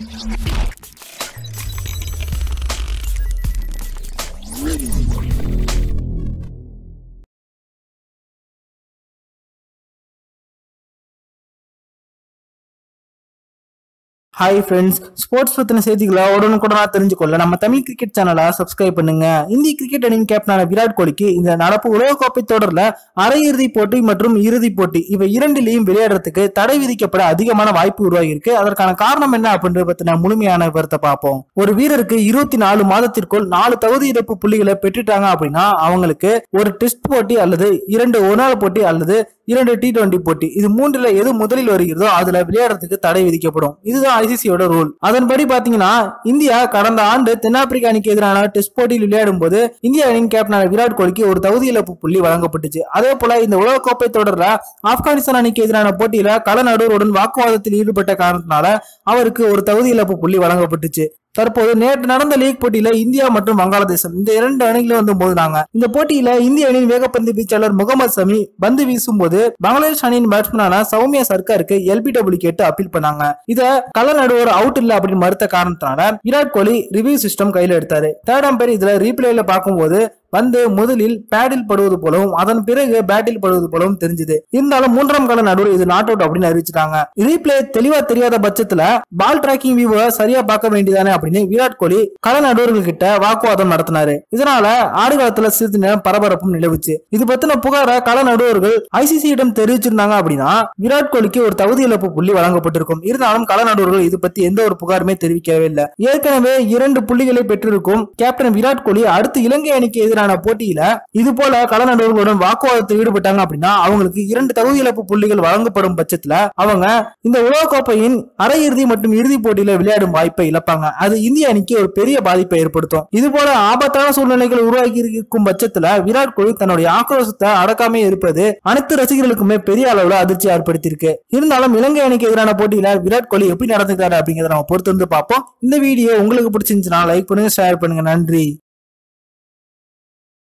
hi friends sports பத்தின செய்திகளை உடனுக்குடனா தெரிஞ்சுக்கொள்ள நம்ம தமிழ் கிரிக்கெட் சேனலை சப்ஸ்கிரைப் பண்ணுங்க இந்திய கிரிக்கெட் அணியின் கேப்டனான விராட் கோலிக்கு இந்த நடப்பு உலகக்கோப்பை தொடர்ல அரையிறுதி போட்டி மற்றும் இறுதி போட்டி இவை இரண்டிலையும் விளையாடுறதுக்கு தடை விதிக்கப்பட அதிகமான வாய்ப்பு உருவாகி இருக்கு அதற்கான காரணம் என்ன அப்படின்றத பத்தின முழுமையான விவரத்தை பார்ப்போம் ஒரு வீரருக்கு இருபத்தி நாலு மாதத்திற்குள் நாலு தகுதி இழப்பு புள்ளிகளை பெற்றுட்டாங்க அப்படின்னா அவங்களுக்கு ஒரு டெஸ்ட் போட்டி அல்லது இரண்டு ஒருநாள் போட்டி அல்லது இரண்டு டி டுவெண்டி போட்டி இது மூன்றுல எது முதலில் வருகிறதோ அதுல விளையாடுறதுக்கு தடை விதிக்கப்படும் இதுதான் ஐசிசியோட ரூல் அதன்படி பாத்தீங்கன்னா இந்தியா கடந்த ஆண்டு தென்னாப்பிரிக்கா அணிக்கு எதிரான டெஸ்ட் போட்டியில் விளையாடும் போது இந்திய அணியின் கேப்டனான விராட் கோலிக்கு ஒரு தகுதி இழப்பு புள்ளி வழங்கப்பட்டுச்சு அதே போல இந்த உலகக்கோப்பை தொடர்ல ஆப்கானிஸ்தான் அணிக்கு எதிரான போட்டியில கள நடுவருடன் வாக்குவாதத்தில் ஈடுபட்ட காரணத்தினால அவருக்கு ஒரு தகுதி இழப்பு புள்ளி வழங்கப்பட்டுச்சு தற்போது நேற்று நடந்த லீக் போட்டியில இந்தியா மற்றும் வங்காளதேசம் இந்த இரண்டு அணிகளும் வந்து மோதினாங்க இந்த போட்டியில இந்திய அணியின் வேகப்பந்து வீச்சாளர் முகமது சமி பந்து வீசும் போது பங்களாதேஷ் அணியின் பேட்ஸ்மேனான சௌமியா சர்க்காருக்கு எல்பிடபிள்யூ கேட்டு அப்பீல் பண்ணாங்க இத கள நடுவர் அவுட் இல்ல அப்படின்னு மறுத்த காரணத்தினால விராட் கோலி ரிவ்யூ சிஸ்டம் கையில எடுத்தாரு தேர்ட் அம்பையர் இதுல ரீப்ளேல பார்க்கும்போது பந்து முதலில் பேடில் படுவது போலவும் அதன் பிறகு பேட்டில் படுவது போலவும் தெரிஞ்சது இருந்தாலும் மூன்றாம் கால நடுவர் இது நாட் அவுட் அப்படின்னு அறிவிச்சிட்டாங்க ரீப்ளே தெளிவா தெரியாத பட்சத்துல பால் டிராக்கிங் வியூவை சரியா பார்க்க வேண்டியதானே அப்படின்னு விராட் கோலி கள நடுவர்கள் கிட்ட வாக்குவாதம் நடத்தினாரு இதனால ஆடுகளத்துல சிறிது நேரம் பரபரப்பும் நிலவுச்சு இது பத்தின புகாரை கள நடுவர்கள் ஐசிசியிடம் தெரிவிச்சிருந்தாங்க அப்படின்னா விராட் கோலிக்கு ஒரு தகுதி இழப்பு புள்ளி வழங்கப்பட்டிருக்கும் இருந்தாலும் கள நடுவர்கள் இது பத்தி எந்த ஒரு புகாருமே தெரிவிக்கவே இல்லை ஏற்கனவே இரண்டு புள்ளிகளை பெற்றிருக்கும் கேப்டன் விராட் கோலி அடுத்து இலங்கை அணிக்கு எதிரான போட்டியில இது போல கள நடுவர்களுடன் வாக்குவாதத்தில் ஈடுபட்டாங்க அப்படின்னா அவங்களுக்கு இரண்டு தகுதி இழப்பு புள்ளிகள் வழங்கப்படும் பட்சத்துல அவங்க இந்த உலகக்கோப்பையின் அரையிறுதி மற்றும் இறுதி போட்டியில விளையாடும் வாய்ப்பை இழப்பாங்க அது இந்திய அணிக்கு ஒரு பெரிய பாதிப்பை ஏற்படுத்தும் இது போல ஆபத்தான சூழ்நிலைகள் உருவாகி இருக்கும் பட்சத்துல விராட் கோலி தன்னுடைய ஆக்ரோஷத்தை அடக்காமே இருப்பது அனைத்து ரசிகர்களுக்குமே பெரிய அளவுல அதிர்ச்சி ஏற்படுத்தியிருக்கு இருந்தாலும் இலங்கை அணிக்கு எதிரான போட்டியில விராட் கோலி எப்படி நடந்துக்கிறாரு அப்படிங்கறத நம்ம பொறுத்து வந்து பார்ப்போம் இந்த வீடியோ உங்களுக்கு பிடிச்சிருந்துச்சுன்னா லைக் பண்ணுங்க ஷேர் பண்ணுங்க நன்றி